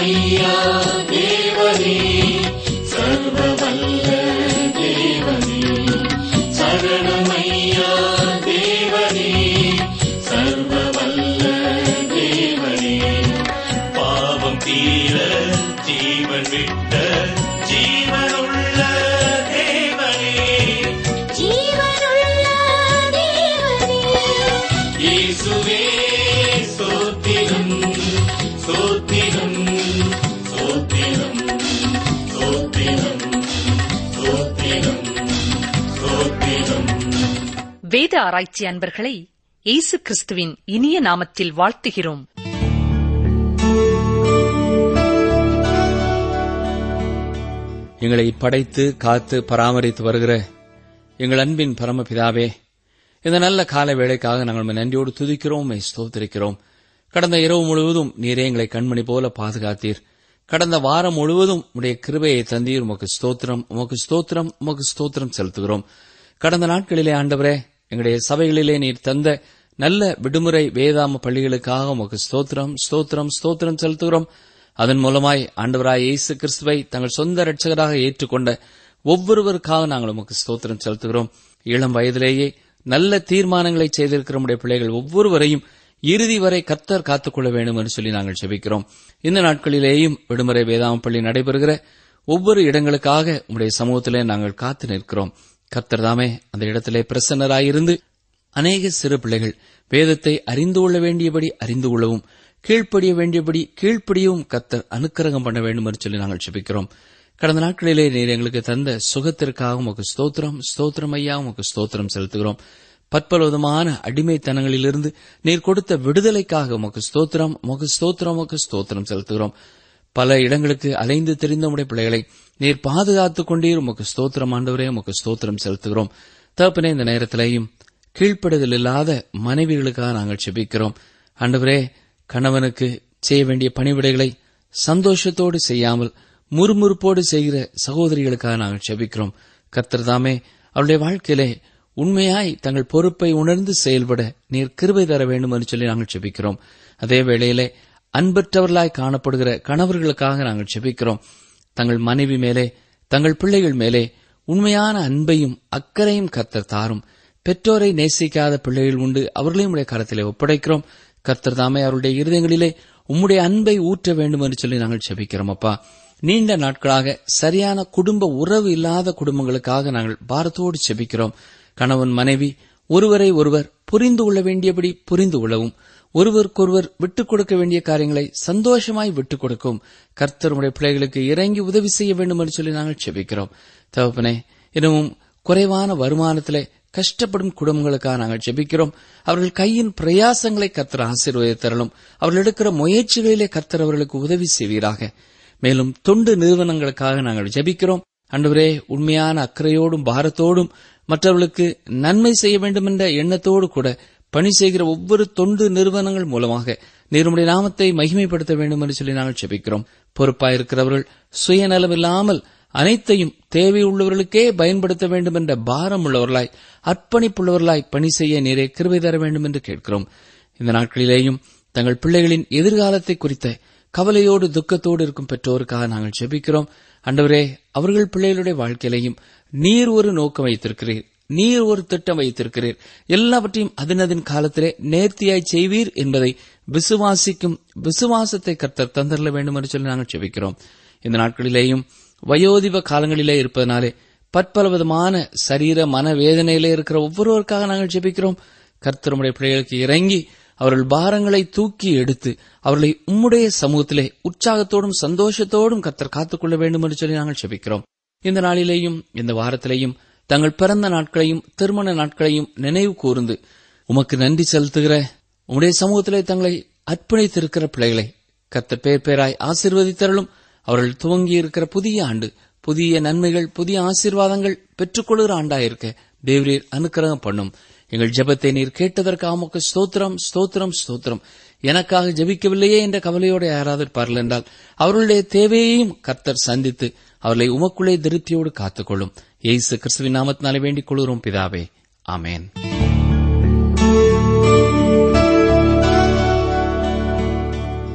சரணமையா தேவனே சர்வ வல்ல தேவனே சரணமையா தேவனே சர்வ வல்ல தேவனே பாவம் தீர ஜீவன் விட்ட ஜீவனுள்ள தேவனே ஜீவனுள்ள தேவனே இயேசுவே ஸ்தோத்திரம் ஸ்தோத்திரம் ஸ்தோத்திரம் ஸ்தோத்திரம் ஸ்தோத்திரம் ஸ்தோத்திரம் வேத ஆராய்ச்சி அன்பர்களை இயேசு கிறிஸ்துவின் இனிய நாமத்தில் வாழ்த்துகிறோம் எங்களை படைத்து காத்து பராமரித்து வருகிற எங்கள் அன்பின் பரமபிதாவே இந்த நல்ல கால வேளைக்காக நாங்கள் உம்மை நன்றியோடு துதிக்கிறோம் உம்மை ஸ்தோத்திரிக்கிறோம் கடந்த இரவு முழுவதும் நீரே எங்களை கண்மணி போல பாதுகாத்தீர் கடந்த வாரம் முழுவதும் உடைய கிருபையை தந்தீர் உமக்கு ஸ்தோத்திரம் உமக்கு ஸ்தோத்திரம் உமக்கு ஸ்தோத்திரம் செலுத்துகிறோம் கடந்த நாட்களிலே ஆண்டவரே எங்களுடைய சபைகளிலே நீர் தந்த நல்ல விடுமுறை வேதாம பள்ளிகளுக்காக உமக்கு ஸ்தோத்திரம் ஸ்தோத்திரம் ஸ்தோத்திரம் செலுத்துகிறோம் அதன் மூலமாய் ஆண்டவராய் இயேசு கிறிஸ்துவை தங்கள் சொந்த இரட்சகராக ஏற்றுக்கொண்ட ஒவ்வொருவருக்காக நாங்கள் உமக்கு ஸ்தோத்திரம் செலுத்துகிறோம் இளம் வயதிலேயே நல்ல தீர்மானங்களை செய்திருக்கிற நம்முடைய பிள்ளைகள் ஒவ்வொருவரையும் இறுதி வரை கர்த்தர் காத்துக்கொள்ள வேண்டும் என்று சொல்லி நாங்கள் செபிக்கிறோம் இந்த நாட்களிலேயும் விடுமுறை வேதாம பள்ளி நடைபெறுகிற ஒவ்வொரு இடங்களுக்காக உம்முடைய சமூகத்திலே நாங்கள் காத்து நிற்கிறோம் கர்த்தர் தாமே அந்த இடத்திலே பிரசன்னராயிருந்து அநேக சிறு பிள்ளைகள் வேதத்தை அறிந்து கொள்ள வேண்டியபடி அறிந்து கொள்ளவும் கீழ்ப்படிய வேண்டியபடி கீழ்ப்படியவும் கர்த்தர் அனுக்கிரகம் பண்ண வேண்டும் என்று சொல்லி நாங்கள் செபிக்கிறோம் கடந்த நாட்களிலே நீர் எங்களுக்கு தந்த சுகத்திற்காக உமக்கு ஸ்தோத்திரம் ஸ்தோத்திரம் ஐயா உமக்கு ஸ்தோத்திரம் செலுத்துகிறோம் பற்பல விதமான அடிமைத்தனங்களிலிருந்து நீர் கொடுத்த விடுதலைக்காக உமக்கு ஸ்தோத்திரம் உமக்கு ஸ்தோத்திரம் உமக்கு ஸ்தோத்திரம் செலுத்துகிறோம் பல இடங்களுக்கு அலைந்து தெரிந்த உடைய பிள்ளைகளை நீர் பாதுகாத்துக் கொண்டீர் உமக்கு ஸ்தோத்திரம் ஆண்டவரே உமக்கு ஸ்தோத்திரம் செலுத்துகிறோம் தகப்பனே இந்த நேரத்திலேயும் கீழ்ப்படுதல் இல்லாத மனைவிகளுக்காக நாங்கள் செபிக்கிறோம் ஆண்டவரே கணவனுக்கு செய்ய வேண்டிய பணிவிடைகளை சந்தோஷத்தோடு செய்யாமல் முறுமுறுப்போடு செய்கிற சகோதரிகளுக்காக நாங்கள் செபிக்கிறோம் கர்த்தர் தாமே அவருடைய வாழ்க்கையிலே உண்மையாய் தங்கள் பொறுப்பை உணர்ந்து செயல்பட நீர் கிருபை தர வேண்டும் என்று சொல்லி நாங்கள் செபிக்கிறோம் அதே வேளையிலே அன்பற்றவர்களாய் காணப்படுகிற கணவர்களுக்காக நாங்கள் செபிக்கிறோம் தங்கள் மனைவி மேலே தங்கள் பிள்ளைகள் மேலே உண்மையான அன்பையும் அக்கறையும் கர்த்தர் தாரும் பெற்றோரை நேசிக்காத பிள்ளைகள் உண்டு அவர்களையும் உடைய கரத்திலே ஒப்படைக்கிறோம் கர்த்தர் தாமே அவருடைய இருதயங்களிலே உம்முடைய அன்பை ஊற்ற வேண்டும் என்று சொல்லி நாங்கள் செபிக்கிறோம் அப்பா நீண்ட நாட்களாக சரியான குடும்ப உறவு இல்லாத குடும்பங்களுக்காக நாங்கள் பாரத்தோடு செபிக்கிறோம் கணவன் மனைவி ஒருவரை ஒருவர் புரிந்து கொள்ள வேண்டியபடி புரிந்து கொள்ளவும் ஒருவருக்கொருவர் விட்டுக் கொடுக்க வேண்டிய காரியங்களை சந்தோஷமாய் விட்டுக் கொடுக்கும் கர்த்தருடைய பிள்ளைகளுக்கு இறங்கி உதவி செய்ய வேண்டும் என்று சொல்லி நாங்கள் செபிக்கிறோம் தகப்பனே இன்னமும் குறைவான வருமானத்திலே கஷ்டப்படும் குடும்பங்களுக்காக நாங்கள் ஜெபிக்கிறோம் அவர்கள் கையின் பிரயாசங்களை கர்த்தர் ஆசீர்வதித்தரலும் அவர்கள் எடுக்கிற முயற்சிகளிலே கர்த்தர் அவர்களுக்கு உதவி செய்வீராக மேலும் தொண்டு நிறுவனங்களுக்காக நாங்கள் ஜெபிக்கிறோம் அன்றுவரே உண்மையான அக்கறையோடும் பாரத்தோடும் மற்றவர்களுக்கு நன்மை செய்ய வேண்டும் என்ற எண்ணத்தோடு கூட பணி செய்கிற ஒவ்வொரு தொண்டு நிறுவனங்கள் மூலமாக நீருடைய நாமத்தை மகிமைப்படுத்த வேண்டும் என்று சொல்லி நாங்கள் செபிக்கிறோம் பொறுப்பாயிருக்கிறவர்கள் சுயநலம் இல்லாமல் அனைத்தையும் தேவையுள்ளவர்களுக்கே பயன்படுத்த வேண்டும் என்ற பாரம் உள்ளவர்களாய் அர்ப்பணிப்புள்ளவர்களாய் பணி செய்ய நீரே கிருபை தர வேண்டும் என்று கேட்கிறோம் இந்த நாட்களிலேயும் தங்கள் பிள்ளைகளின் எதிர்காலத்தை குறித்த கவலையோடு துக்கத்தோடு இருக்கும் பெற்றோருக்காக நாங்கள் ஜெபிக்கிறோம் அண்டவரே அவர்கள் பிள்ளைகளுடைய வாழ்க்கையிலையும் நீர் ஒரு நோக்கம் வைத்திருக்கிறீர் நீர் ஒரு திட்டம் வைத்திருக்கிறீர் எல்லாவற்றையும் அதனதின் காலத்திலே நேர்த்தியாய் செய்வீர் என்பதை விசுவாசிக்கும் விசுவாசத்தை கர்த்தர் தந்தரல வேண்டும் என்று சொல்லி நாங்கள் ஜெபிக்கிறோம் இந்த நாட்களிலேயும் வயோதிப காலங்களிலே இருப்பதனாலே பற்பல விதமான சரீர மன வேதனையிலே இருக்கிற ஒவ்வொருவருக்காக நாங்கள் ஜெபிக்கிறோம் கர்த்தருடைய பிள்ளைகளுக்கு இறங்கி அவர்கள் பாரங்களை தூக்கி எடுத்து அவர்களை உம்முடைய சமூகத்திலே உற்சாகத்தோடும் சந்தோஷத்தோடும் கர்த்தர் காத்துக்கொள்ள வேண்டும் என்று சொல்லி நாங்கள் ஜெபிக்கிறோம் இந்த நாளிலேயும் இந்த வாரத்திலேயும் தங்கள் பிறந்த நாட்களையும் திருமண நாட்களையும் நினைவு கூர்ந்து உமக்கு நன்றி செலுத்துகிற உம்முடைய சமூகத்திலே தங்களை அர்ப்பணித்திருக்கிற பிள்ளைகளை கர்த்தர் பேர் பேராய் ஆசீர்வதித்தரலும் அவர்கள் துவங்கி இருக்கிற புதிய ஆண்டு புதிய நன்மைகள் புதிய ஆசீர்வாதங்கள் பெற்றுக்கொள்கிற ஆண்டாயிருக்க தேவரீர் அனுக்கிரகம் பண்ணும் எங்கள் ஜெபத்தை நீர் கேட்டதற்காக உமக்கு ஸ்தோத்திரம் ஸ்தோத்திரம் ஸ்தோத்திரம் எனக்காக ஜெபிக்கவில்லையே என்ற கவலையோடு யாராவது இருப்பார்கள் என்றால் அவர்களுடைய தேவையையும் கர்த்தர் சந்தித்து அவர்களை உமக்குள்ளே திருப்தியோடு காத்துக்கொள்ளும் இயேசு கிறிஸ்துவின் நாமத்தினாலே வேண்டிக் கொள்கிறோம் பிதாவே ஆமென்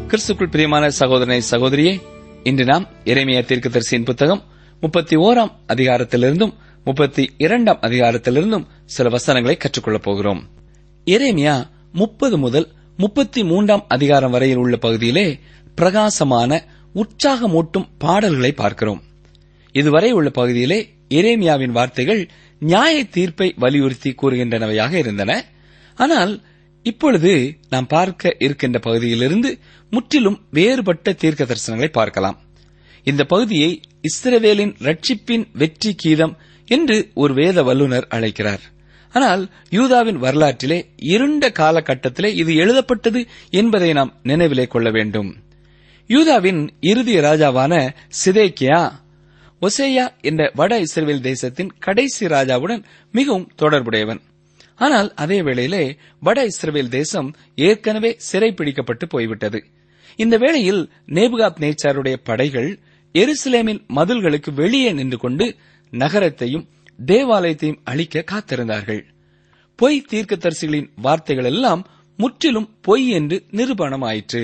கிறிஸ்துக்குள் பிரியமான சகோதரனை சகோதரியே இன்று நாம் இறைமையா தீர்க்கதரிசியின் புத்தகம் முப்பத்தி ஓராம் அதிகாரத்திலிருந்தும் முப்பத்தி இரண்டாம் அதிகாரத்திலிருந்தும் சில வசனங்களை கற்றுக்கொள்ளப் போகிறோம் எரேமியா முப்பது முதல் முப்பத்தி மூன்றாம் அதிகாரம் வரையில் உள்ள பகுதியிலே பிரகாசமான உற்சாகமூட்டும் பாடல்களை பார்க்கிறோம் இதுவரை உள்ள பகுதியிலே எரேமியாவின் வார்த்தைகள் நியாய தீர்ப்பை வலியுறுத்தி கூறுகின்றனவையாக இருந்தன ஆனால் இப்பொழுது நாம் பார்க்க இருக்கின்ற பகுதியிலிருந்து முற்றிலும் வேறுபட்ட தீர்க்க தரிசனங்களை பார்க்கலாம் இந்த பகுதியை இஸ்ரவேலின் ரட்சிப்பின் வெற்றி கீதம் என்று ஒரு வேத வல்லுநர் அழைக்கிறார் ஆனால் யூதாவின் வரலாற்றிலே இருண்ட காலகட்டத்திலே இது எழுதப்பட்டது என்பதை நாம் நினைவிலே கொள்ள வேண்டும் யூதாவின் இறுதி ராஜாவான சிதேக்கியா ஒசேயா என்ற வட இஸ்ரேல் தேசத்தின் கடைசி ராஜாவுடன் மிகவும் தொடர்புடையவன் ஆனால் அதே வேளையிலே வட இஸ்ரேல் தேசம் ஏற்கனவே சிறைப்பிடிக்கப்பட்டு போய்விட்டது இந்த வேளையில் நேபுகாத் நேச்சாருடைய படைகள் எருசலேமின் மதில்களுக்கு வெளியே நின்று கொண்டு நகரத்தையும் தேவாலயத்தையும் அழிக்க காத்திருந்தார்கள் பொய் தீர்க்கதரிசிகளின் வார்த்தைகள் எல்லாம் முற்றிலும் பொய் என்று நிரூபணமாயிற்று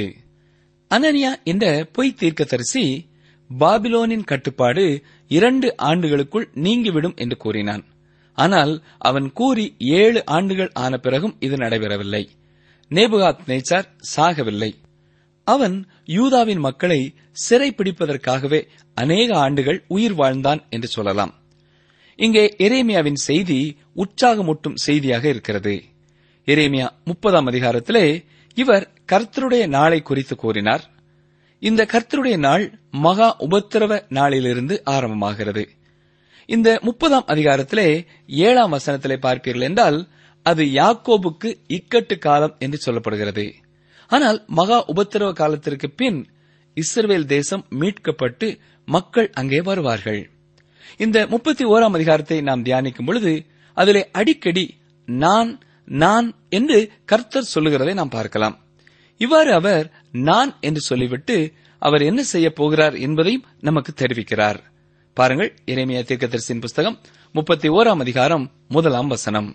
அனனியா என்ற பொய் தீர்க்கதரிசி பாபிலோனின் கட்டுப்பாடு இரண்டு ஆண்டுகளுக்குள் நீங்கிவிடும் என்று கூறினான் ஆனால் அவன் கூறி ஏழு ஆண்டுகள் ஆன பிறகும் இது நடைபெறவில்லை நேபுகாத் நேச்சார் சாகவில்லை அவன் யூதாவின் மக்களை சிறைப்பிடிப்பதற்காகவே அநேக ஆண்டுகள் உயிர் வாழ்ந்தான் என்று சொல்லலாம் இங்கே எரேமியாவின் செய்தி உற்சாகமூட்டும் செய்தியாக இருக்கிறது எரேமியா முப்பதாம் அதிகாரத்திலே இவர் கர்த்தருடைய நாளை குறித்து கூறினார் இந்த கர்த்தருடைய நாள் மகா உபத்திரவ நாளிலிருந்து ஆரம்பமாகிறது இந்த முப்பதாம் அதிகாரத்திலே ஏழாம் வசனத்திலே பார்ப்பீர்கள் என்றால் அது யாக்கோபுக்கு இக்கட்டு காலம் என்று சொல்லப்படுகிறது ஆனால் மகா உபத்திரவ காலத்திற்கு பின் இஸ்ரவேல் தேசம் மீட்கப்பட்டு மக்கள் அங்கே வருவார்கள் இந்த முப்பத்தி ஓராம் அதிகாரத்தை நாம் தியானிக்கும் பொழுது அதிலே அடிக்கடி நான் நான் என்று கர்த்தர் சொல்லுகிறதை நாம் பார்க்கலாம் இவ்வாறு அவர் நான் என்று சொல்லிவிட்டு அவர் என்ன செய்ய போகிறார் என்பதையும் நமக்கு தெரிவிக்கிறார் பாருங்கள் இறைமைய தீர்க்கதரிசியின் புஸ்தகம் முப்பத்தி ஓராம் அதிகாரம் முதலாம் வசனம்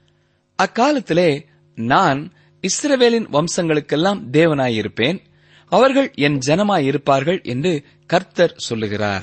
அக்காலத்திலே நான் இஸ்ரவேலின் வம்சங்களுக்கெல்லாம் தேவனாயிருப்பேன் அவர்கள் என் ஜனமாயிருப்பார்கள் என்று கர்த்தர் சொல்லுகிறார்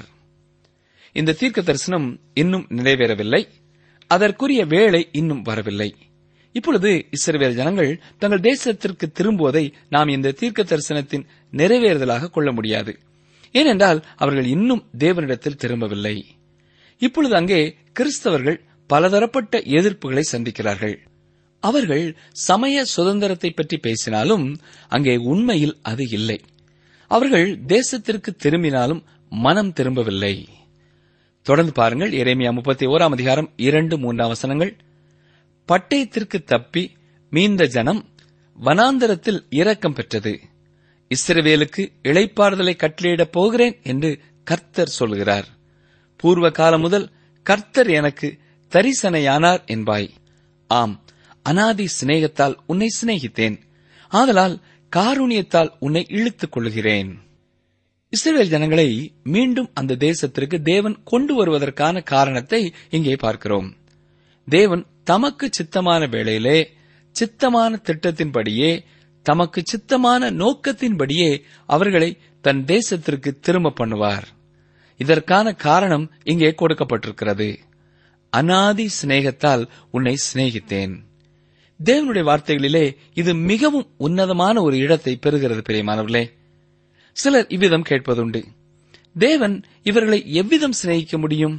இந்த தீர்க்க தரிசனம் இன்னும் நிறைவேறவில்லை அதற்குரிய வேளை இன்னும் வரவில்லை இப்பொழுது இஸ்ரவேல் ஜனங்கள் தங்கள் தேசத்திற்கு திரும்புவதை நாம் இந்த தீர்க்க தரிசனத்தின் நிறைவேறுதலாக கொள்ள முடியாது ஏனென்றால் அவர்கள் இன்னும் தேவனிடத்தில் திரும்பவில்லை இப்பொழுது அங்கே கிறிஸ்தவர்கள் பலதரப்பட்ட எதிர்ப்புகளை சந்திக்கிறார்கள் அவர்கள் சமய சுதந்திரத்தை பற்றி பேசினாலும் அங்கே உண்மையில் அது இல்லை அவர்கள் தேசத்திற்கு திரும்பினாலும் மனம் திரும்பவில்லை தொடர்ந்து பாருங்கள் எரேமியா முப்பத்தி ஓராம் அதிகாரம் இரண்டு மூன்றாம் வசனங்கள் பட்டயத்திற்கு தப்பி மீந்த ஜனம் வனாந்தரத்தில் இரக்கம் பெற்றது இஸ்ரவேலுக்கு இளைப்பாறுதலை கட்டளையிடப் போகிறேன் என்று கர்த்தர் சொல்கிறார் பூர்வ காலம் முதல் கர்த்தர் எனக்கு தரிசனையானார் என்பாய் ஆம் அனாதி சிநேகத்தால் உன்னை சிநேகித்தேன் ஆதலால் காருணியத்தால் உன்னை இழுத்துக் கொள்கிறேன் இஸ்ரேல் ஜனங்களை மீண்டும் அந்த தேசத்திற்கு தேவன் கொண்டு வருவதற்கான காரணத்தை இங்கே பார்க்கிறோம் தேவன் தமக்கு சித்தமான வேளையிலே சித்தமான திட்டத்தின்படியே தமக்கு சித்தமான நோக்கத்தின்படியே அவர்களை தன் தேசத்திற்கு திரும்ப பண்ணுவார் இதற்கான காரணம் இங்கே கொடுக்கப்பட்டிருக்கிறது அனாதி சிநேகத்தால் உன்னை சிநேகித்தேன் தேவனுடைய வார்த்தைகளிலே இது மிகவும் உன்னதமான ஒரு இடத்தை பெறுகிறது பிரியமானவர்களே சிலர் இவ்விதம் கேட்பதுண்டு தேவன் இவர்களை எவ்விதம் சிநேகிக்க முடியும்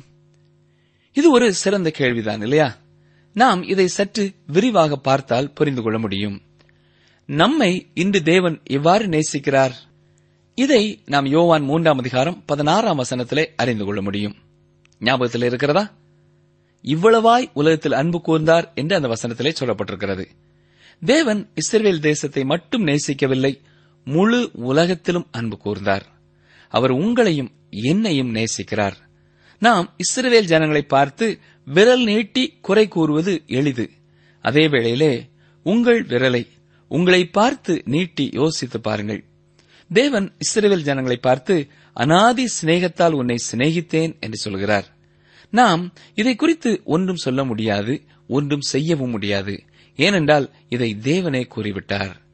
இது ஒரு சிறந்த கேள்விதான் இல்லையா நாம் இதை சற்று விரிவாக பார்த்தால் புரிந்து கொள்ள முடியும் நம்மை இன்று தேவன் எவ்வாறு நேசிக்கிறார் இதை நாம் யோவான் மூன்றாம் அதிகாரம் பதினாறாம் வசனத்திலே அறிந்து கொள்ள முடியும் ஞாபகத்தில் இருக்கிறதா இவ்வளவாய் உலகத்தில் அன்பு கூர்ந்தார் என்று அந்த வசனத்திலே சொல்லப்பட்டிருக்கிறது தேவன் இஸ்ரேல் தேசத்தை மட்டும் நேசிக்கவில்லை முழு உலகத்திலும் அன்பு கூர்ந்தார் அவர் உங்களையும் என்னையும் நேசிக்கிறார் நாம் இஸ்ரவேல் ஜனங்களை பார்த்து விரல் நீட்டி குறை கூறுவது எளிது அதே வேளையிலே உங்கள் விரலை உங்களை பார்த்து நீட்டி யோசித்து பாருங்கள் தேவன் இஸ்ரவேல் ஜனங்களை பார்த்து அனாதி சிநேகத்தால் உன்னை சிநேகித்தேன் என்று சொல்கிறார் நாம் இதை குறித்து ஒன்றும் சொல்ல முடியாது ஒன்றும் செய்யவும் முடியாது ஏனென்றால் இதை தேவனே கூறிவிட்டார்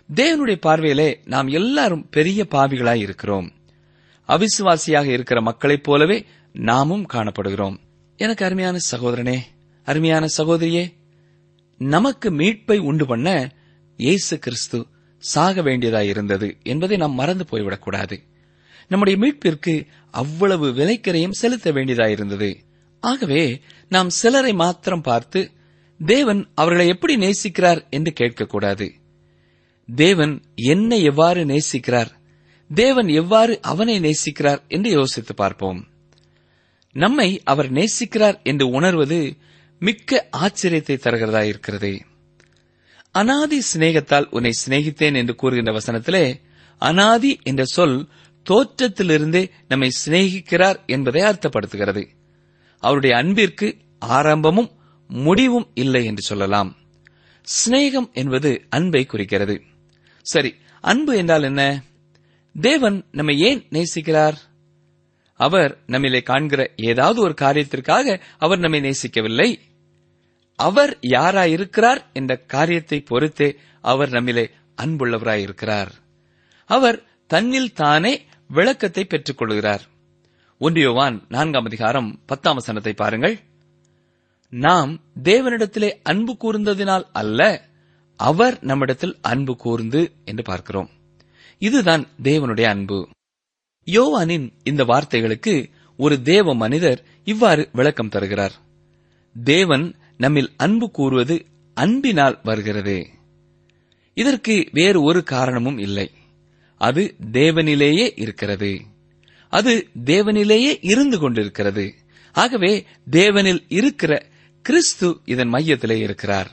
தேவனுடைய பார்வையிலே நாம் எல்லாரும் பெரிய பாவிகளாய் இருக்கிறோம் அவிசுவாசியாக இருக்கிற மக்களைப் போலவே நாமும் காணப்படுகிறோம் எனக்கு அருமையான சகோதரனே அருமையான சகோதரியே நமக்கு மீட்பை உண்டு பண்ண இயேசு கிறிஸ்து சாக வேண்டியதாய் இருந்தது என்பதை நாம் மறந்து போய்விடக்கூடாது நம்முடைய மீட்பிற்கு அவ்வளவு விலைக்கரையும் செலுத்த வேண்டியதாயிருந்தது ஆகவே நாம் சிலரை மாத்திரம் பார்த்து தேவன் அவர்களை எப்படி நேசிக்கிறார் என்று கேட்கக்கூடாது தேவன் என்னை எவ்வாறு நேசிக்கிறார் தேவன் எவ்வாறு அவனை நேசிக்கிறார் என்று யோசித்து பார்ப்போம் நம்மை அவர் நேசிக்கிறார் என்று உணர்வது மிக்க ஆச்சரியத்தை தருகிறதா இருக்கிறது அனாதி சிநேகத்தால் உன்னை சிநேகித்தேன் என்று கூறுகின்ற வசனத்திலே அனாதி என்ற சொல் தோற்றத்திலிருந்தே நம்மை சிநேகிக்கிறார் என்பதை அர்த்தப்படுத்துகிறது அவருடைய அன்பிற்கு ஆரம்பமும் முடிவும் இல்லை என்று சொல்லலாம் சிநேகம் என்பது அன்பை குறிக்கிறது சரி அன்பு என்றால் என்ன தேவன் நம்மை ஏன் நேசிக்கிறார் அவர் நம்மிலே காண்கிற ஏதாவது ஒரு காரியத்திற்காக அவர் நம்மை நேசிக்கவில்லை அவர் யாராயிருக்கிறார் என்ற காரியத்தை பொறுத்தே அவர் நம்மிலே அன்புள்ளவராயிருக்கிறார் அவர் தன்னில் தானே விளக்கத்தை பெற்றுக் கொள்கிறார் ஒன்றியோவான் நான்காம் அதிகாரம் பத்தாம் வசனத்தை பாருங்கள் நாம் தேவனிடத்திலே அன்பு கூர்ந்ததினால் அல்ல அவர் நம்மிடத்தில் அன்பு கூர்ந்து என்று பார்க்கிறோம் இதுதான் தேவனுடைய அன்பு யோவானின் இந்த வார்த்தைகளுக்கு ஒரு தேவ மனிதர் இவ்வாறு விளக்கம் தருகிறார் தேவன் நம்மில் அன்பு கூறுவது அன்பினால் வருகிறது இதற்கு வேறு ஒரு காரணமும் இல்லை அது தேவனிலேயே இருக்கிறது அது தேவனிலேயே இருந்து கொண்டிருக்கிறது ஆகவே தேவனில் இருக்கிற கிறிஸ்து இதன் மையத்திலே இருக்கிறார்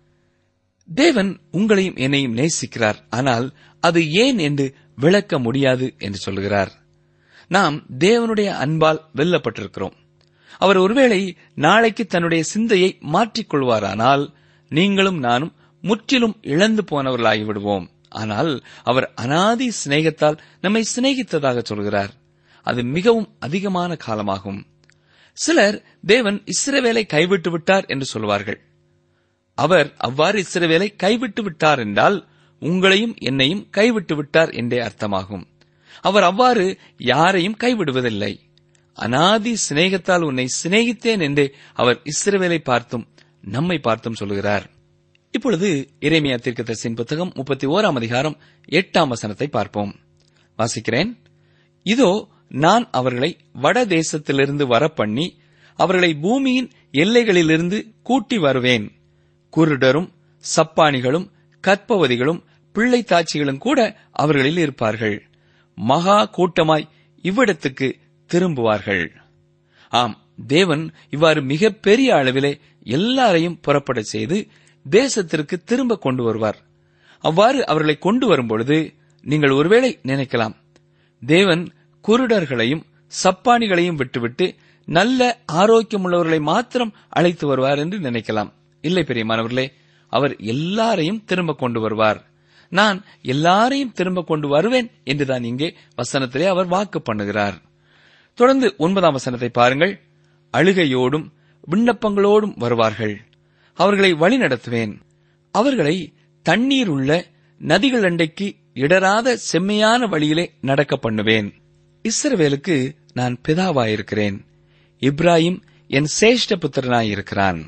தேவன் உங்களையும் என்னையும் நேசிக்கிறார் ஆனால் அது ஏன் என்று விளக்க முடியாது என்று சொல்கிறார் நாம் தேவனுடைய அன்பால் வெல்லப்பட்டிருக்கிறோம் அவர் ஒருவேளை நாளைக்கு தன்னுடைய சிந்தையை மாற்றிக் கொள்வாரானால் நீங்களும் நானும் முற்றிலும் இழந்து போனவர்களாகி விடுவோம் ஆனால் அவர் அனாதி சிநேகத்தால் நம்மை சிநேகித்ததாக சொல்கிறார் அது மிகவும் அதிகமான காலமாகும் சிலர் தேவன் இஸ்ரவேலை கைவிட்டு விட்டார் என்று சொல்வார்கள் அவர் அவ்வாறு இஸ்ரவேலை கைவிட்டு விட்டார் என்றால் உங்களையும் என்னையும் கைவிட்டு விட்டார் என்றே அர்த்தமாகும் அவர் அவ்வாறு யாரையும் கைவிடுவதில்லை அனாதி சிநேகத்தால் உன்னை சிநேகித்தேன் என்றே அவர் இஸ்ரவேலை பார்த்தும் நம்மை பார்த்தும் சொல்கிறார் இப்பொழுது இறைமையா தீர்க்கதரிசியின் புத்தகம் முப்பத்தி ஓராம் அதிகாரம் எட்டாம் வசனத்தை பார்ப்போம் வாசிக்கிறேன் இதோ நான் அவர்களை வட தேசத்திலிருந்து வரப்பண்ணி அவர்களை பூமியின் எல்லைகளிலிருந்து கூட்டி வருவேன் குருடரும் சப்பானிகளும் கற்பவதிகளும் பிள்ளை தாட்சிகளும் கூட அவர்களில் இருப்பார்கள் மகா கூட்டமாய் இவ்விடத்துக்கு திரும்புவார்கள் ஆம் தேவன் இவ்வாறு மிக பெரிய அளவிலே எல்லாரையும் புறப்பட செய்து தேசத்திற்கு திரும்ப கொண்டு வருவார் அவ்வாறு அவர்களை கொண்டு வரும்பொழுது நீங்கள் ஒருவேளை நினைக்கலாம் தேவன் குருடர்களையும் சப்பானிகளையும் விட்டுவிட்டு நல்ல ஆரோக்கியமுள்ளவர்களை மாத்திரம் அழைத்து வருவார் என்று நினைக்கலாம் இல்லை பெரியமானவர்களே அவர் எல்லாரையும் திரும்ப கொண்டு வருவார் நான் எல்லாரையும் திரும்ப கொண்டு வருவேன் என்றுதான் இங்கே வசனத்திலே அவர் வாக்கு பண்ணுகிறார் தொடர்ந்து ஒன்பதாம் வசனத்தை பாருங்கள் அழுகையோடும் விண்ணப்பங்களோடும் வருவார்கள் அவர்களை வழிநடத்துவேன் அவர்களை தண்ணீர் உள்ள நதிகள் அண்டைக்கு இடராத செம்மையான வழியிலே நடக்க பண்ணுவேன் இஸ்ரவேலுக்கு நான் பிதாவாயிருக்கிறேன் இப்ராஹிம் என் சேஷ்ட புத்திரனாயிருக்கிறான்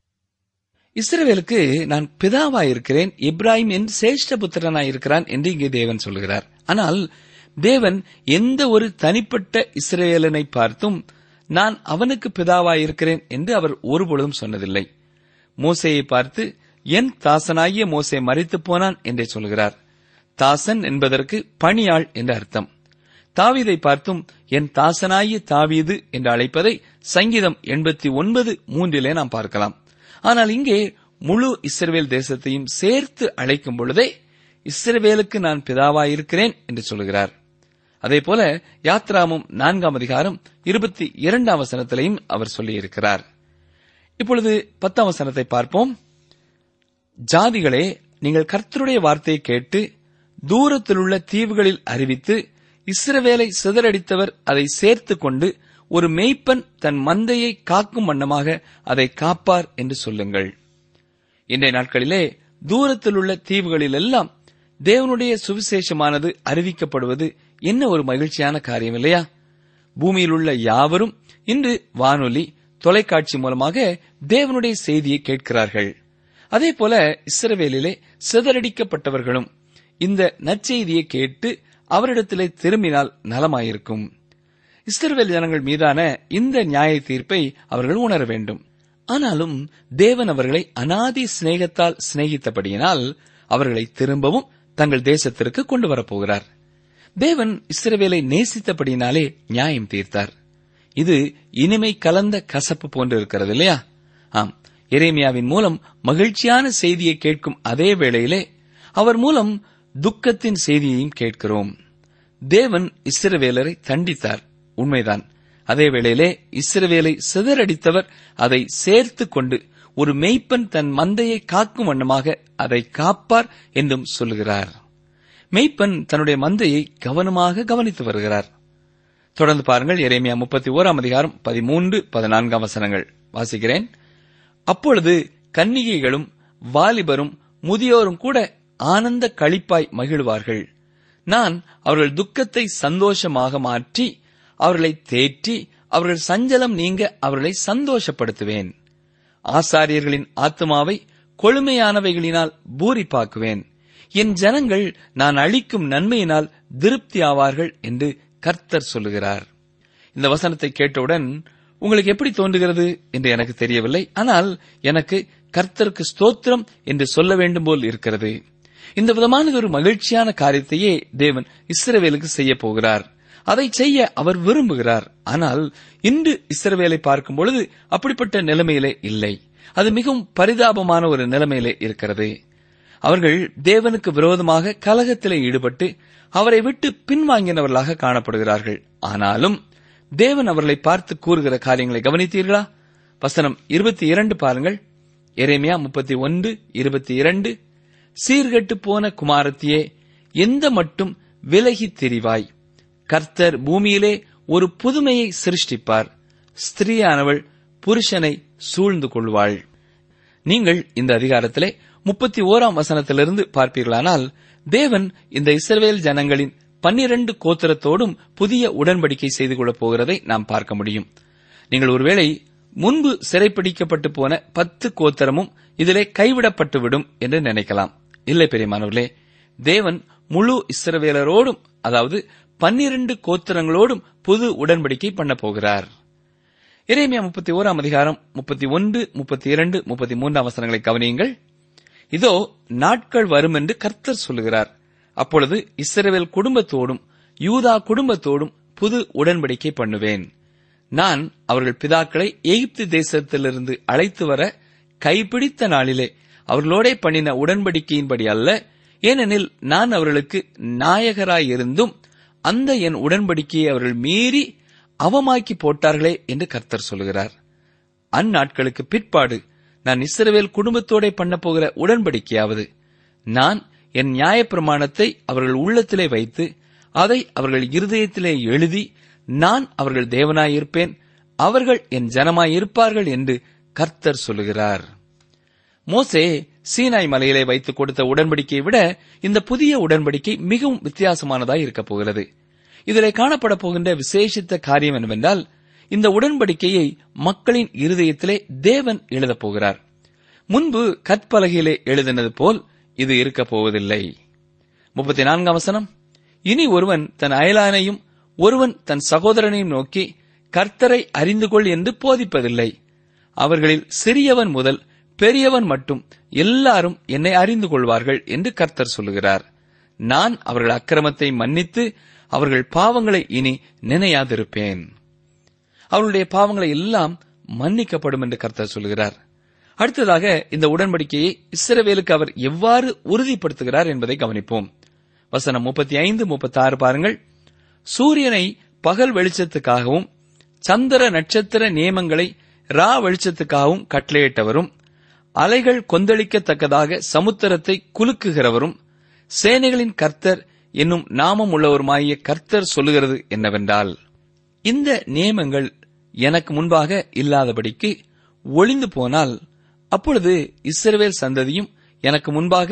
இஸ்ரவேலுக்கு நான் பிதாவாயிருக்கிறேன் இப்ராஹிம் என் சேஷ்ட புத்திரனாயிருக்கிறான் என்று இங்கே தேவன் சொல்கிறார் ஆனால் தேவன் எந்த ஒரு தனிப்பட்ட இஸ்ரவேலனை பார்த்தும் நான் அவனுக்கு பிதாவாயிருக்கிறேன் என்று அவர் ஒருபொழுதும் சொன்னதில்லை மோசையை பார்த்து என் தாசனாகிய மோசே மறித்து போனான் என்றே சொல்கிறார் தாசன் என்பதற்கு பணியாள் என்று அர்த்தம் தாவீதை பார்த்தும் என் தாசனாகிய தாவீது என்று அழைப்பதை சங்கீதம் எண்பத்தி ஒன்பது மூன்றிலே நாம் பார்க்கலாம் ஆனால் இங்கே முழு இஸ்ரவேல் தேசத்தையும் சேர்த்து அழைக்கும் பொழுதே இஸ்ரவேலுக்கு நான் பிதாவாயிருக்கிறேன் என்று சொல்கிறார் அதே போல யாத்ராமும் நான்காம் அதிகாரம் இருபத்தி இரண்டாம் வசனத்திலையும் அவர் சொல்லியிருக்கிறார் இப்பொழுது பத்தாம் வசனத்தை பார்ப்போம் ஜாதிகளே நீங்கள் கர்த்தருடைய வார்த்தையை கேட்டு தூரத்திலுள்ள தீவுகளில் அறிவித்து இஸ்ரவேலை சிதறடித்தவர் அதை சேர்த்துக் கொண்டு ஒரு மேய்ப்பன் தன் மந்தையை காக்கும் வண்ணமாக அதை காப்பார் என்று சொல்லுங்கள் இன்றைய நாட்களிலே தூரத்திலுள்ள தீவுகளிலெல்லாம் தேவனுடைய சுவிசேஷமானது அறிவிக்கப்படுவது என்ன ஒரு மகிழ்ச்சியான காரியம் இல்லையா பூமியில் உள்ள யாவரும் இன்று வானொலி தொலைக்காட்சி மூலமாக தேவனுடைய செய்தியை கேட்கிறார்கள் அதே போல இஸ்ரவேலிலே சிதறடிக்கப்பட்டவர்களும் இந்த நற்செய்தியை கேட்டு அவரிடத்திலே திரும்பினால் நலமாயிருக்கும் இஸ்ரவேல் ஜனங்கள் மீதான இந்த நியாய தீர்ப்பை அவர்கள் உணர வேண்டும் ஆனாலும் தேவன் அவர்களை அனாதி சிநேகத்தால் சிநேகித்தபடியினால் அவர்களை திரும்பவும் தங்கள் தேசத்திற்கு கொண்டு வரப்போகிறார் தேவன் இஸ்ரவேலை நேசித்தபடியினாலே நியாயம் தீர்த்தார் இது இனிமை கலந்த கசப்பு போன்று இருக்கிறது இல்லையா ஆம் எரேமியாவின் மூலம் மகிழ்ச்சியான செய்தியை கேட்கும் அதே வேளையிலே அவர் மூலம் துக்கத்தின் செய்தியையும் கேட்கிறோம் தேவன் இஸ்ரவேலரை தண்டித்தார் உண்மைதான் அதே வேளையிலே இஸ்ரவேலை சிதறடித்தவர் அதை சேர்த்து கொண்டு ஒரு மெய்ப்பன் தன் மந்தையை காக்கும் வண்ணமாக அதை காப்பார் என்றும் சொல்லுகிறார் மெய்ப்பன் தன்னுடைய மந்தையை கவனமாக கவனித்து வருகிறார் தொடர்ந்து பாருங்கள் எரேமியா முப்பத்தி ஓராம் அதிகாரம் பதிமூன்று பதினான்காம் வசனங்கள் வாசிக்கிறேன் அப்பொழுது கன்னிகைகளும் வாலிபரும் முதியோரும் கூட ஆனந்த களிப்பாய் மகிழ்வார்கள் நான் அவர்கள் துக்கத்தை சந்தோஷமாக மாற்றி அவர்களை தேற்றி அவர்கள் சஞ்சலம் நீங்க அவர்களை சந்தோஷப்படுத்துவேன் ஆசாரியர்களின் ஆத்மாவை கொழுமையானவைகளினால் பூரிப்பாக்குவேன் என் ஜனங்கள் நான் அளிக்கும் நன்மையினால் திருப்தி ஆவார்கள் என்று கர்த்தர் சொல்லுகிறார் இந்த வசனத்தை கேட்டவுடன் உங்களுக்கு எப்படி தோன்றுகிறது என்று எனக்கு தெரியவில்லை ஆனால் எனக்கு கர்த்தருக்கு ஸ்தோத்திரம் என்று சொல்ல வேண்டும் போல் இருக்கிறது இந்த விதமான ஒரு மகிழ்ச்சியான காரியத்தையே தேவன் இஸ்ரவேலுக்கு செய்ய போகிறார் அதை செய்ய அவர் விரும்புகிறார் ஆனால் இன்று இஸ்ரவேலை பார்க்கும் பொழுது அப்படிப்பட்ட நிலைமையிலே இல்லை அது மிகவும் பரிதாபமான ஒரு நிலைமையிலே இருக்கிறது அவர்கள் தேவனுக்கு விரோதமாக கலகத்திலே ஈடுபட்டு அவரை விட்டு பின்வாங்கினவர்களாக காணப்படுகிறார்கள் ஆனாலும் தேவன் அவர்களை பார்த்து கூறுகிற காரியங்களை கவனித்தீர்களா வசனம் இருபத்தி இரண்டு பாருங்கள் எரேமியா முப்பத்தி ஒன்று இருபத்தி இரண்டு சீர்கெட்டு போன குமாரத்தியே எந்த மட்டும் விலகித் திரிவாய் கர்த்தர் பூமியிலே ஒரு புதுமையை சிருஷ்டிப்பார் ஸ்திரீயானவள் புருஷனை சூழ்ந்து கொள்வாள் நீங்கள் இந்த அதிகாரத்திலே முப்பத்தி ஓராம் வசனத்திலிருந்து பார்ப்பீர்களானால் தேவன் இந்த இஸ்ரவேல் ஜனங்களின் பன்னிரண்டு கோத்திரத்தோடும் புதிய உடன்படிக்கை செய்து கொள்ளப் போகிறதை நாம் பார்க்க முடியும் நீங்கள் ஒருவேளை முன்பு சிறைப்பிடிக்கப்பட்டு போன பத்து கோத்திரமும் இதிலே கைவிடப்பட்டுவிடும் என்று நினைக்கலாம் இல்லை பெரியமானவர்களே தேவன் முழு இஸ்ரவேலரோடும் அதாவது பன்னிரண்டு கோத்திரங்களோடும் புது உடன்படிக்கை பண்ண போகிறார் இறைமையா முப்பத்தி ஓராம் அதிகாரம் முப்பத்தி ஒன்று முப்பத்தி இரண்டு முப்பத்தி மூன்றாம் வசனங்களை கவனியுங்கள் இதோ நாட்கள் வரும் என்று கர்த்தர் சொல்லுகிறார் அப்பொழுது இஸ்ரவேல் குடும்பத்தோடும் யூதா குடும்பத்தோடும் புது உடன்படிக்கை பண்ணுவேன் நான் அவர்கள் பிதாக்களை எகிப்து தேசத்திலிருந்து அழைத்து வர கைப்பிடித்த நாளிலே அவர்களோடே பண்ணின உடன்படிக்கையின்படி அல்ல ஏனெனில் நான் அவர்களுக்கு நாயகராயிருந்தும் அந்த என் உடன்படிக்கையை அவர்கள் மீறி அவமாக்கி போட்டார்களே என்று கர்த்தர் சொல்கிறார் அந்நாட்களுக்கு பிற்பாடு நான் இஸ்ரவேல் குடும்பத்தோட பண்ண போகிற உடன்படிக்கையாவது நான் என் நியாயப்பிரமாணத்தை அவர்கள் உள்ளத்திலே வைத்து அதை அவர்கள் இருதயத்திலே எழுதி நான் அவர்கள் தேவனாயிருப்பேன் அவர்கள் என் ஜனமாயிருப்பார்கள் என்று கர்த்தர் சொல்லுகிறார் மோசே சீனாய் மலையிலே வைத்து கொடுத்த உடன்படிக்கையை விட இந்த புதிய உடன்படிக்கை மிகவும் வித்தியாசமானதாய் இருக்கப் போகிறது இதிலே காணப்பட போகின்ற விசேஷித்த காரியம் என்னவென்றால் இந்த உடன்படிக்கையை மக்களின் இருதயத்திலே தேவன் எழுதப் போகிறார் முன்பு கற்பலகையிலே எழுதினது போல் இது இருக்கப் போவதில்லை முப்பத்தி நான்காம் வசனம் இனி ஒருவன் தன் அயலானையும் ஒருவன் தன் சகோதரனையும் நோக்கி கர்த்தரை அறிந்து கொள் என்று போதிப்பதில்லை அவர்களில் சிறியவன் முதல் பெரியவன் மட்டும் எல்லாரும் என்னை அறிந்து கொள்வார்கள் என்று கர்த்தர் சொல்லுகிறார் நான் அவர்கள் அக்கிரமத்தை மன்னித்து அவர்கள் பாவங்களை இனி நினையாதிருப்பேன் அவர்களுடைய பாவங்களை எல்லாம் மன்னிக்கப்படும் என்று கர்த்தர் சொல்கிறார் அடுத்ததாக இந்த உடன்படிக்கையை இஸ்ரவேலுக்கு அவர் எவ்வாறு உறுதிப்படுத்துகிறார் என்பதை கவனிப்போம் வசனம் முப்பத்தி ஐந்து முப்பத்தி ஆறு பாருங்கள் சூரியனை பகல் வெளிச்சத்துக்காகவும் சந்திர நட்சத்திர நியமங்களை ரா வெளிச்சத்துக்காகவும் கட்டளையிட்டவரும் அலைகள் கொந்தளிக்கத்தக்கதாக சமுத்திரத்தை குலுக்குகிறவரும் சேனைகளின் கர்த்தர் என்னும் நாமம் உள்ளவருமாகிய கர்த்தர் சொல்லுகிறது என்னவென்றால் இந்த நியமங்கள் எனக்கு முன்பாக இல்லாதபடிக்கு ஒளிந்து போனால் அப்பொழுது இஸ்ரவேல் சந்ததியும் எனக்கு முன்பாக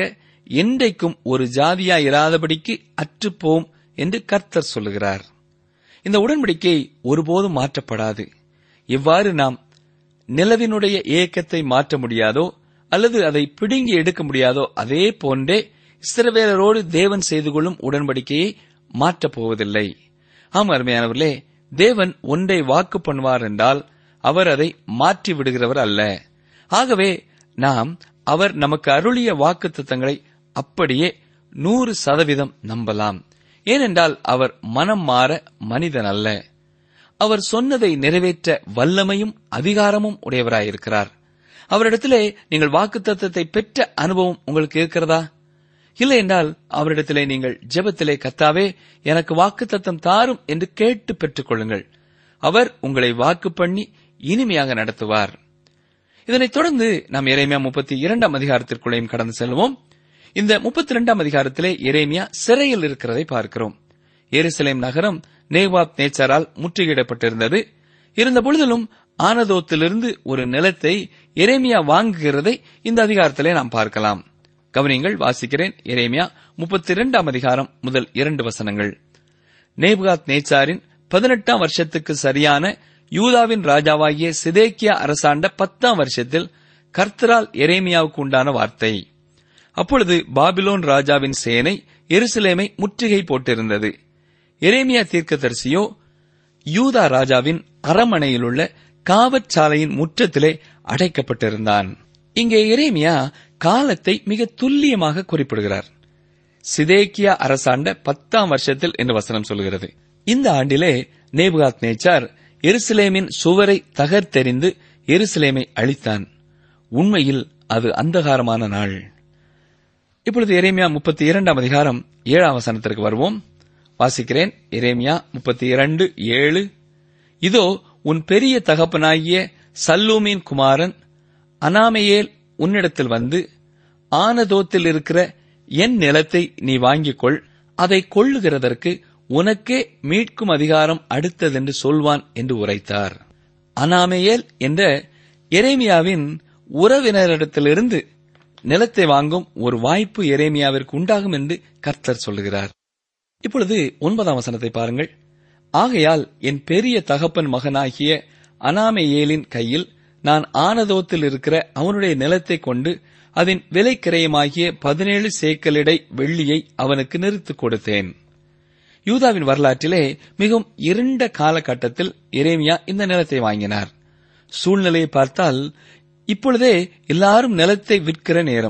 என்றைக்கும் ஒரு ஜாதியாய் இராதபடிக்கு அற்றுப்போம் என்று கர்த்தர் சொல்லுகிறார் இந்த உடன்படிக்கை ஒருபோதும் மாற்றப்படாது எவ்வாறு நாம் நிலவினுடைய இயக்கத்தை மாற்ற முடியாதோ அல்லது அதை பிடுங்கி எடுக்க முடியாதோ அதே போன்றே இஸ்ரவேலரோடு தேவன் செய்து கொள்ளும் உடன்படிக்கையை மாற்றப் போவதில்லை ஆம் அருமையானவர்களே தேவன் ஒன்றை வாக்கு பண்ணுவார் என்றால் அவர் அதை மாற்றி விடுகிறவர் அல்ல ஆகவே நாம் அவர் நமக்கு அருளிய வாக்கு தத்தங்களை அப்படியே நூறு சதவீதம் நம்பலாம் ஏனென்றால் அவர் மனம் மாற மனிதன் அல்ல அவர் சொன்னதை நிறைவேற்ற வல்லமையும் அதிகாரமும் உடையவராயிருக்கிறார் அவரிடத்திலே நீங்கள் வாக்குத்தத்தத்தை பெற்ற அனுபவம் உங்களுக்கு இருக்கிறதா இல்லை என்றால் அவரிடத்திலே நீங்கள் ஜெபத்திலே கத்தாவே எனக்கு வாக்குத்தத்தம் தாரும் என்று கேட்டு பெற்றுக் கொள்ளுங்கள் அவர் உங்களை வாக்கு பண்ணி இனிமையாக நடத்துவார் இதனைத் தொடர்ந்து நாம் எரேமியா முப்பத்தி இரண்டாம் அதிகாரத்திற்குள்ளேயும் கடந்து செல்வோம் இந்த முப்பத்தி இரண்டாம் அதிகாரத்திலே எரேமியா சிறையில் இருக்கிறதை பார்க்கிறோம் எருசலேம் நகரம் நேவாத் நேச்சரால் முற்றுகையிடப்பட்டிருந்தது இருந்த பொழுதிலும் ஆனதோத்திலிருந்து ஒரு நிலத்தை எரேமியா வாங்குகிறதை இந்த அதிகாரத்திலே நாம் பார்க்கலாம் கவனிங்கள் வாசிக்கிறேன் எரேமியா முப்பத்தி இரண்டாம் அதிகாரம் முதல் இரண்டு வசனங்கள் நேபுகாத் நேச்சாரின் பதினெட்டாம் வருஷத்துக்கு சரியான யூதாவின் ராஜாவாகிய சிதேக்கியா அரசாண்ட பத்தாம் வருஷத்தில் கர்த்தரால் எரேமியாவுக்கு உண்டான வார்த்தை அப்பொழுது பாபிலோன் ராஜாவின் சேனை எருசலேமை முற்றுகை போட்டிருந்தது எரேமியா தீர்க்கதரிசியோ யூதா ராஜாவின் அரமனையிலுள்ள காவற்சாலையின் முற்றத்திலே அடைக்கப்பட்டிருந்தான் இங்கே எரேமியா காலத்தை மிக துல்லியமாக குறிப்பிடுகிறார் சிதேக்கியா அரசாண்ட பத்தாம் வருஷத்தில் என்று வசனம் சொல்கிறது இந்த ஆண்டிலே நேபுகாத் நேச்சார் எருசலேமின் சுவரை தகர்த்தெறிந்து எருசலேமை அழித்தான் உண்மையில் அது அந்தகாரமான நாள் இப்பொழுது எரேமியா முப்பத்தி இரண்டாம் அதிகாரம் ஏழாம் வசனத்திற்கு வருவோம் வாசிக்கிறேன் எரேமியா முப்பத்தி இரண்டு ஏழு இதோ உன் பெரிய தகப்பனாகிய சல்லூமின் குமாரன் அனாமையேல் உன்னிடத்தில் வந்து ஆனதோத்தில் இருக்கிற என் நிலத்தை நீ வாங்கிக் கொள் அதை கொள்ளுகிறதற்கு உனக்கே மீட்கும் அதிகாரம் அடுத்ததென்று சொல்வான் என்று உரைத்தார் அனாமையேல் என்ற எரேமியாவின் உறவினரிடத்திலிருந்து நிலத்தை வாங்கும் ஒரு வாய்ப்பு எரேமியாவிற்கு உண்டாகும் என்று கர்த்தர் சொல்லுகிறார் இப்பொழுது ஒன்பதாம் வசனத்தை பாருங்கள் ஆகையால் என் பெரிய தகப்பன் மகனாகிய அனாமையேலின் கையில் நான் ஆனதோத்தில் இருக்கிற அவனுடைய நிலத்தை கொண்டு அதன் விலைக்கிரயமாகிய பதினேழு சேக்கலிடை வெள்ளியை அவனுக்கு நிறுத்திக் கொடுத்தேன் யூதாவின் வரலாற்றிலே மிகவும் இருண்ட காலகட்டத்தில் எரேமியா இந்த நிலத்தை வாங்கினார் சூழ்நிலையை பார்த்தால் இப்பொழுதே எல்லாரும் நிலத்தை விற்கிற நேரம்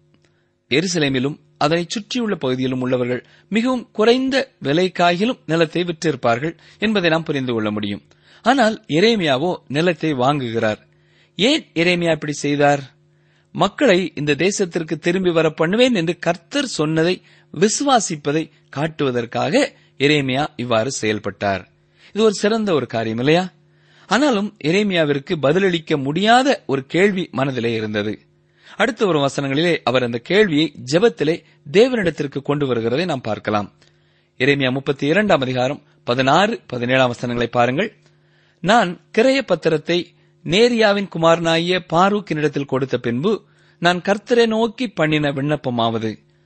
எருசலேமிலும் அதனை சுற்றியுள்ள பகுதியிலும் உள்ளவர்கள் மிகவும் குறைந்த விலைக்காகிலும் நிலத்தை விற்றிருப்பார்கள் என்பதை நாம் புரிந்து கொள்ள முடியும் ஆனால் எரேமியாவோ நிலத்தை வாங்குகிறார் ஏன் எரேமியா இப்படி செய்தார் மக்களை இந்த தேசத்திற்கு திரும்பி வர பண்ணுவேன் என்று கர்த்தர் சொன்னதை விசுவாசிப்பதை காட்டுவதற்காக எரேமியா இவ்வாறு செயல்பட்டார் இது ஒரு சிறந்த ஒரு காரியம் இல்லையா ஆனாலும் எரேமியாவிற்கு பதிலளிக்க முடியாத ஒரு கேள்வி மனதிலே இருந்தது அடுத்த ஒரு வசனங்களிலே அவர் அந்த கேள்வியை ஜெபத்திலே தேவனிடத்திற்கு கொண்டு வருகிறதை நாம் பார்க்கலாம் எரேமியா முப்பத்தி இரண்டாம் அதிகாரம் பதினாறு பதினேழாம் வசனங்களை பாருங்கள் நான் கிரைய பத்திரத்தை நேரியாவின் குமாரனாகிய பாரூக்கினிடத்தில் கொடுத்த பின்பு நான் கர்த்தரை நோக்கி பண்ணின விண்ணப்பமாவது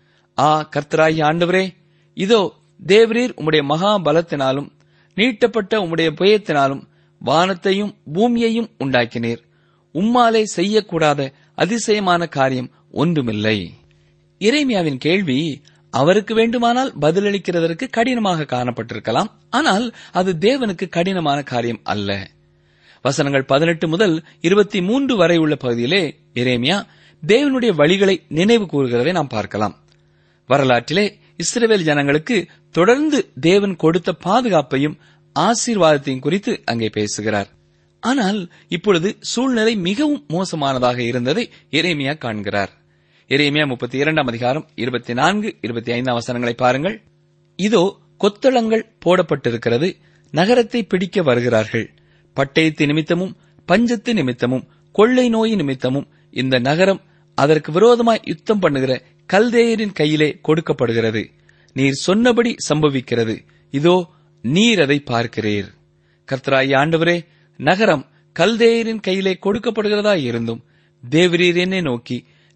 ஆ கர்த்தராகிய ஆண்டவரே இதோ தேவரீர் உம்முடைய மகா பலத்தினாலும் நீட்டப்பட்ட உம்முடைய புயத்தினாலும் வானத்தையும் பூமியையும் உண்டாக்கினீர் உம்மாலே செய்யக்கூடாத அதிசயமான காரியம் ஒன்றுமில்லை இறைமியாவின் கேள்வி அவருக்கு வேண்டுமானால் பதிலளிக்கிறதற்கு கடினமாக காணப்பட்டிருக்கலாம் ஆனால் அது தேவனுக்கு கடினமான காரியம் அல்ல வசனங்கள் பதினெட்டு முதல் இருபத்தி மூன்று வரை உள்ள பகுதியிலே எரேமியா தேவனுடைய வழிகளை நினைவு கூறுகிறதை நாம் பார்க்கலாம் வரலாற்றிலே இஸ்ரவேல் ஜனங்களுக்கு தொடர்ந்து தேவன் கொடுத்த பாதுகாப்பையும் ஆசீர்வாதத்தையும் குறித்து அங்கே பேசுகிறார் ஆனால் இப்பொழுது சூழ்நிலை மிகவும் மோசமானதாக இருந்ததை எரேமியா காண்கிறார் எரேமியா முப்பத்தி இரண்டாம் அதிகாரம் இருபத்தி நான்கு இருபத்தி ஐந்தாம் வசனங்களை பாருங்கள் இதோ கொத்தளங்கள் போடப்பட்டிருக்கிறது நகரத்தை பிடிக்க வருகிறார்கள் பட்டயத்து நிமித்தமும் பஞ்சத்து நிமித்தமும் கொள்ளை நோய் நிமித்தமும் இந்த நகரம் அதற்கு விரோதமாய் யுத்தம் பண்ணுகிற கல்தேயரின் கையிலே கொடுக்கப்படுகிறது நீர் சொன்னபடி சம்பவிக்கிறது இதோ நீர் அதை பார்க்கிறீர் கர்த்தராய் ஆண்டவரே நகரம் கல்தேயரின் கையிலே கொடுக்கப்படுகிறதா இருந்தும் தேவரீர் என்னை நோக்கி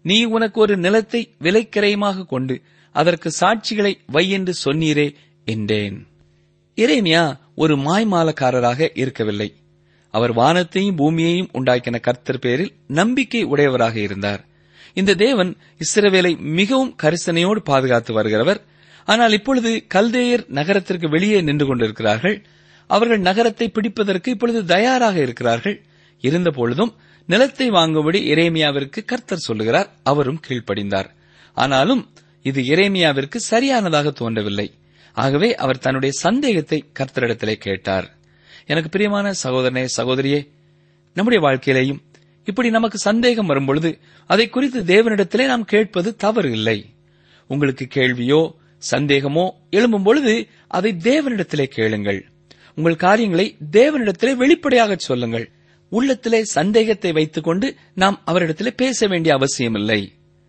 நீ உனக்கு ஒரு நிலத்தை விலைக்கிரயமாக கொண்டு அதற்கு சாட்சிகளை வை என்று சொன்னீரே என்றேன் எரேமியா ஒரு மாய்மாலக்காரராக இருக்கவில்லை அவர் வானத்தையும் பூமியையும் உண்டாக்கின கர்த்தர் பேரில் நம்பிக்கை உடையவராக இருந்தார் இந்த தேவன் இஸ்ரவேலை மிகவும் கரிசனையோடு பாதுகாத்து வருகிறவர் ஆனால் இப்பொழுது கல்தேயர் நகரத்திற்கு வெளியே நின்று கொண்டிருக்கிறார்கள் அவர்கள் நகரத்தை பிடிப்பதற்கு இப்பொழுது தயாராக இருக்கிறார்கள் இருந்த பொழுதும் நிலத்தை வாங்கும்படி எரேமியாவிற்கு கர்த்தர் சொல்லுகிறார் அவரும் கீழ்ப்படிந்தார் ஆனாலும் இது எரேமியாவிற்கு சரியானதாக தோன்றவில்லை ஆகவே அவர் தன்னுடைய சந்தேகத்தை கர்த்தரிடத்திலே கேட்டார் எனக்கு பிரியமான சகோதரனே சகோதரியே நம்முடைய வாழ்க்கையிலேயும் இப்படி நமக்கு சந்தேகம் வரும்பொழுது அதை குறித்து தேவனிடத்திலே நாம் கேட்பது தவறு இல்லை உங்களுக்கு கேள்வியோ சந்தேகமோ எழும்பும் பொழுது அதை தேவனிடத்திலே கேளுங்கள் உங்கள் காரியங்களை தேவனிடத்திலே வெளிப்படையாக சொல்லுங்கள் உள்ளத்திலே சந்தேகத்தை வைத்துக்கொண்டு நாம் அவரிடத்திலே பேச வேண்டிய அவசியமில்லை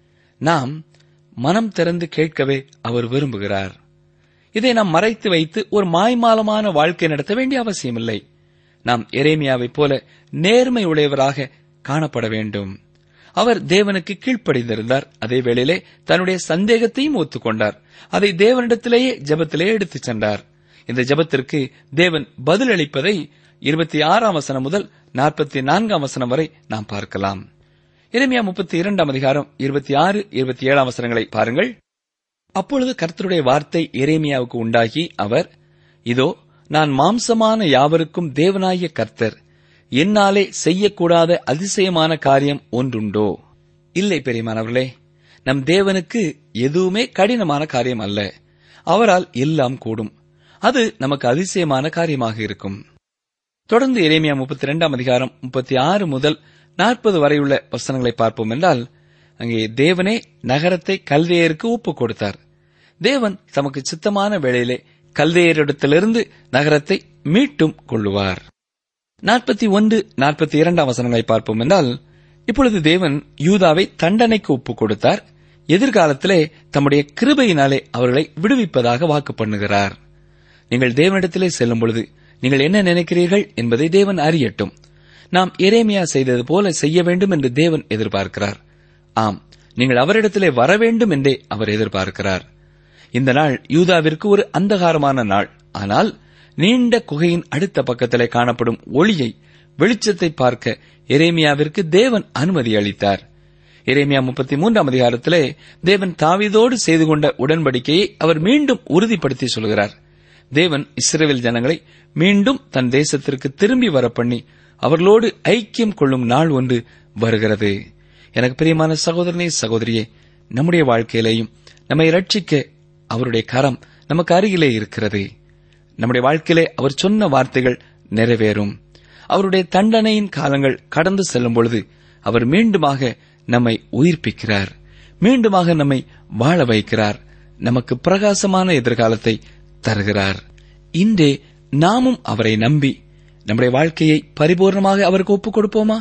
நாம் மனம் திறந்து கேட்கவே அவர் விரும்புகிறார் இதை நாம் மறைத்து வைத்து ஒரு மாய்மாலமான வாழ்க்கை நடத்த வேண்டிய அவசியமில்லை நாம் எரேமியாவைப் போல நேர்மை உடையவராக காணப்பட வேண்டும் அவர் தேவனுக்கு கீழ்ப்படிந்திருந்தார் அதே வேளையிலே தன்னுடைய சந்தேகத்தையும் ஒத்துக்கொண்டார் அதை தேவனிடத்திலேயே ஜெபத்திலே எடுத்துச் சென்றார் இந்த ஜெபத்திற்கு தேவன் பதிலளிப்பதை இருபத்தி ஆறாம் வசனம் முதல் நாற்பத்தி நான்காம் வசனம் வரை நாம் பார்க்கலாம் எரேமியா முப்பத்தி இரண்டாம் அதிகாரம் இருபத்தி ஆறு இருபத்தி ஏழாம் வசனங்களை பாருங்கள் அப்பொழுது கர்த்தருடைய வார்த்தை எரேமியாவுக்கு உண்டாகி அவர் இதோ நான் மாம்சமான யாவருக்கும் தேவனாகிய கர்த்தர் என்னாலே செய்யக்கூடாத அதிசயமான காரியம் ஒன்றுண்டோ இல்லை பெரியமானவர்களே நம் தேவனுக்கு எதுவுமே கடினமான காரியம் அல்ல அவரால் எல்லாம் கூடும் அது நமக்கு அதிசயமான காரியமாக இருக்கும் தொடர்ந்து எரேமியா முப்பத்தி இரண்டாம் அதிகாரம் முப்பத்தி ஆறு முதல் நாற்பது வரையுள்ள வசனங்களை பார்ப்போம் என்றால் அங்கே தேவனே நகரத்தை கல்தேயருக்கு ஒப்புக் கொடுத்தார் தேவன் தமக்கு சித்தமான வேளையிலே கல்தேயரிடத்திலிருந்து நகரத்தை மீட்டும் கொள்ளுவார் நாற்பத்தி ஒன்று நாற்பத்தி இரண்டாம் வசனங்களை பார்ப்போம் என்றால் இப்பொழுது தேவன் யூதாவை தண்டனைக்கு ஒப்புக் கொடுத்தார் எதிர்காலத்திலே தம்முடைய கிருபையினாலே அவர்களை விடுவிப்பதாக வாக்கு பண்ணுகிறார் நீங்கள் தேவனிடத்திலே செல்லும் பொழுது நீங்கள் என்ன நினைக்கிறீர்கள் என்பதை தேவன் அறியட்டும் நாம் எரேமியா செய்தது போல செய்ய வேண்டும் என்று தேவன் எதிர்பார்க்கிறார் ஆம் நீங்கள் அவரிடத்திலே வர வேண்டும் என்றே அவர் எதிர்பார்க்கிறார் இந்த நாள் யூதாவிற்கு ஒரு அந்தகாரமான நாள் ஆனால் நீண்ட குகையின் அடுத்த பக்கத்திலே காணப்படும் ஒளியை வெளிச்சத்தை பார்க்க எரேமியாவிற்கு தேவன் அனுமதி அளித்தார் எரேமியா முப்பத்தி மூன்றாம் அதிகாரத்திலே தேவன் தாவீதோடு செய்து கொண்ட உடன்படிக்கையை அவர் மீண்டும் உறுதிப்படுத்தி சொல்கிறார் தேவன் இஸ்ரேல் ஜனங்களை மீண்டும் தன் தேசத்திற்கு திரும்பி வர பண்ணி அவர்களோடு ஐக்கியம் கொள்ளும் நாள் ஒன்று வருகிறது எனக்கு பிரியமான சகோதரனே சகோதரியே நம்முடைய வாழ்க்கையிலேயும் நம்மை ரட்சிக்க அவருடைய கரம் நமக்கு அருகிலே இருக்கிறது நம்முடைய வாழ்க்கையிலே அவர் சொன்ன வார்த்தைகள் நிறைவேறும் அவருடைய தண்டனையின் காலங்கள் கடந்து செல்லும் பொழுது அவர் மீண்டுமாக நம்மை உயிர்ப்பிக்கிறார் மீண்டுமாக நம்மை வாழ வைக்கிறார் நமக்கு பிரகாசமான எதிர்காலத்தை தருகிறார் இன்றே நாமும் அவரை நம்பி நம்முடைய வாழ்க்கையை பரிபூர்ணமாக அவருக்கு ஒப்புக் கொடுப்போமா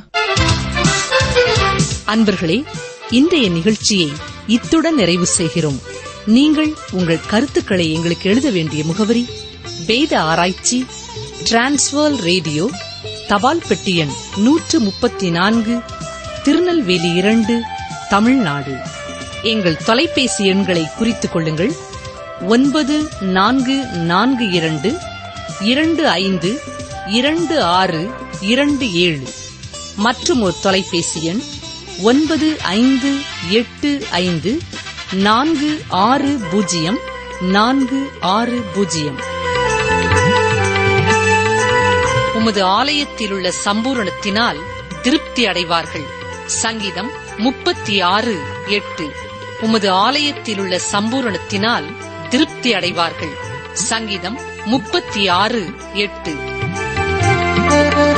அன்பர்களே இன்றைய நிகழ்ச்சியை இத்துடன் நிறைவு செய்கிறோம் நீங்கள் உங்கள் கருத்துக்களை எங்களுக்கு எழுத வேண்டிய முகவரி வேத ஆராய்ச்சி டிரான்ஸ்வர் ரேடியோ தபால் பெட்டி எண் நூற்று முப்பத்தி நான்கு திருநெல்வேலி இரண்டு தமிழ்நாடு எங்கள் தொலைபேசி எண்களை குறித்துக் கொள்ளுங்கள் ஒன்பது நான்கு நான்கு இரண்டு இரண்டு ஐந்து இரண்டு ஆறு இரண்டு ஏழு மற்றும் ஒரு தொலைபேசி எண் ஒன்பது ஐந்து எட்டு ஐந்து நான்கு ஆறு பூஜ்ஜியம் நான்கு ஆறு பூஜ்ஜியம் உமது ஆலயத்தில் உள்ள சம்பூரணத்தினால் திருப்தி அடைவார்கள் சங்கீதம் முப்பத்தி ஆறு எட்டு உமது ஆலயத்தில் உள்ள சம்பூரணத்தினால் திருப்தி அடைவார்கள் சங்கீதம் முப்பத்தி ஆறு எட்டு